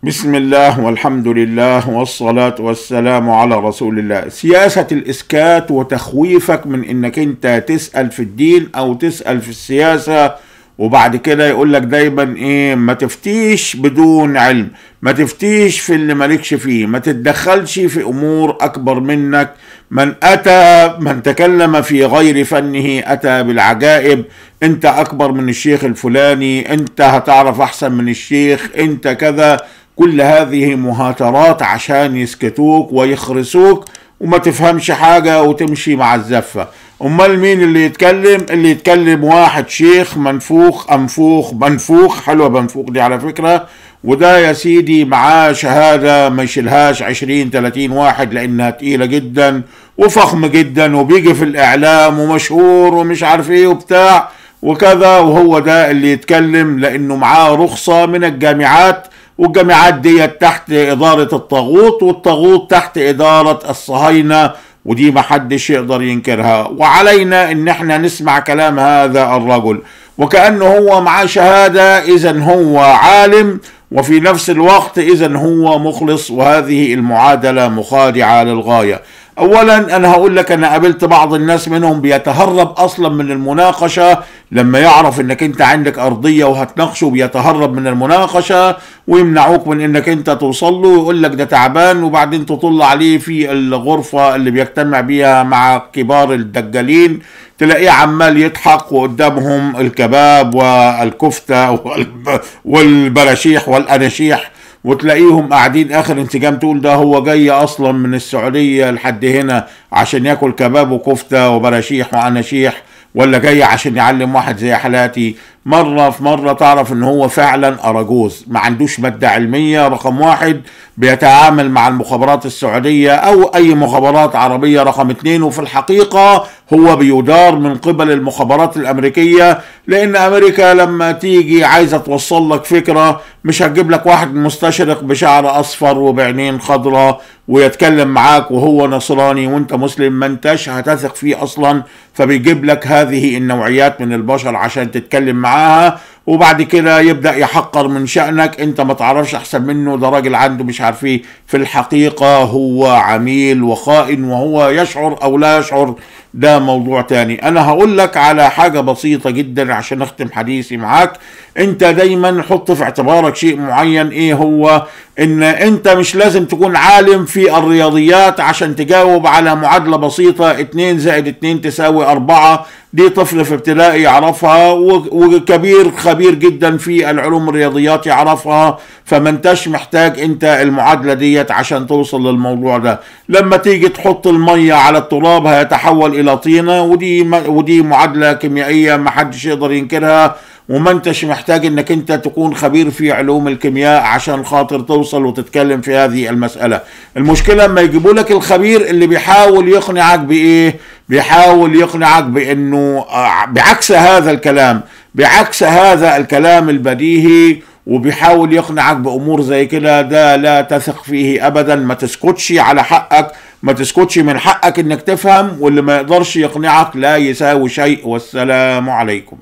بسم الله والحمد لله والصلاة والسلام على رسول الله سياسة الإسكات وتخويفك من إنك أنت تسأل في الدين أو تسأل في السياسة وبعد كده يقول لك دايما إيه ما تفتيش بدون علم ما تفتيش في اللي مالكش فيه ما تتدخلش في أمور أكبر منك من أتى من تكلم في غير فنه أتى بالعجائب أنت أكبر من الشيخ الفلاني أنت هتعرف أحسن من الشيخ أنت كذا كل هذه مهاترات عشان يسكتوك ويخرسوك وما تفهمش حاجة وتمشي مع الزفة امال مين اللي يتكلم اللي يتكلم واحد شيخ منفوخ انفوخ منفوخ حلوة منفوخ دي على فكرة وده يا سيدي معاه شهادة ما يشيلهاش عشرين تلاتين واحد لانها تقيلة جدا وفخم جدا وبيجي في الاعلام ومشهور ومش عارف ايه وبتاع وكذا وهو ده اللي يتكلم لانه معاه رخصة من الجامعات والجامعات دي تحت إدارة الطاغوت والطاغوت تحت إدارة الصهاينة ودي محدش يقدر ينكرها وعلينا ان احنا نسمع كلام هذا الرجل وكأنه هو معاه شهادة اذا هو عالم وفي نفس الوقت اذا هو مخلص وهذه المعادلة مخادعة للغاية اولا انا هقول لك انا قابلت بعض الناس منهم بيتهرب اصلا من المناقشه لما يعرف انك انت عندك ارضيه وهتناقشه بيتهرب من المناقشه ويمنعوك من انك انت توصل له ويقول لك ده تعبان وبعدين تطل عليه في الغرفه اللي بيجتمع بيها مع كبار الدجالين تلاقيه عمال يضحك وقدامهم الكباب والكفته والبراشيح والاناشيح وتلاقيهم قاعدين اخر انسجام تقول ده هو جاي اصلا من السعوديه لحد هنا عشان ياكل كباب وكفته وبراشيح واناشيح ولا جاي عشان يعلم واحد زي حالاتي مرة في مرة تعرف ان هو فعلا اراجوز ما عندوش مادة علمية رقم واحد بيتعامل مع المخابرات السعودية او اي مخابرات عربية رقم اتنين وفي الحقيقة هو بيدار من قبل المخابرات الامريكية لان امريكا لما تيجي عايزة توصل لك فكرة مش هتجيب لك واحد مستشرق بشعر اصفر وبعينين خضراء ويتكلم معاك وهو نصراني وانت مسلم ما انتش هتثق فيه اصلا فبيجيب لك هذه النوعيات من البشر عشان تتكلم معاها وبعد كده يبدا يحقر من شانك انت ما تعرفش احسن منه ده راجل عنده مش عارف ايه في الحقيقه هو عميل وخائن وهو يشعر او لا يشعر ده موضوع تاني انا هقول لك على حاجه بسيطه جدا عشان اختم حديثي معاك انت دايما حط في اعتبارك شيء معين ايه هو ان انت مش لازم تكون عالم في الرياضيات عشان تجاوب على معادله بسيطه 2 زائد 2 تساوي 4 دي طفل في ابتدائي يعرفها وكبير خبير جدا في العلوم الرياضيات يعرفها فما انتش محتاج انت المعادلة ديت عشان توصل للموضوع ده لما تيجي تحط المية على التراب هيتحول الى طينة ودي ودي معادلة كيميائية ما حدش يقدر ينكرها وما انتش محتاج انك انت تكون خبير في علوم الكيمياء عشان خاطر توصل وتتكلم في هذه المسألة المشكلة لما يجيبوا لك الخبير اللي بيحاول يقنعك بايه بيحاول يقنعك بانه بعكس هذا الكلام بعكس هذا الكلام البديهي وبيحاول يقنعك بامور زي كده ده لا تثق فيه ابدا ما تسكتش على حقك ما تسكتش من حقك انك تفهم واللي ما يقدرش يقنعك لا يساوي شيء والسلام عليكم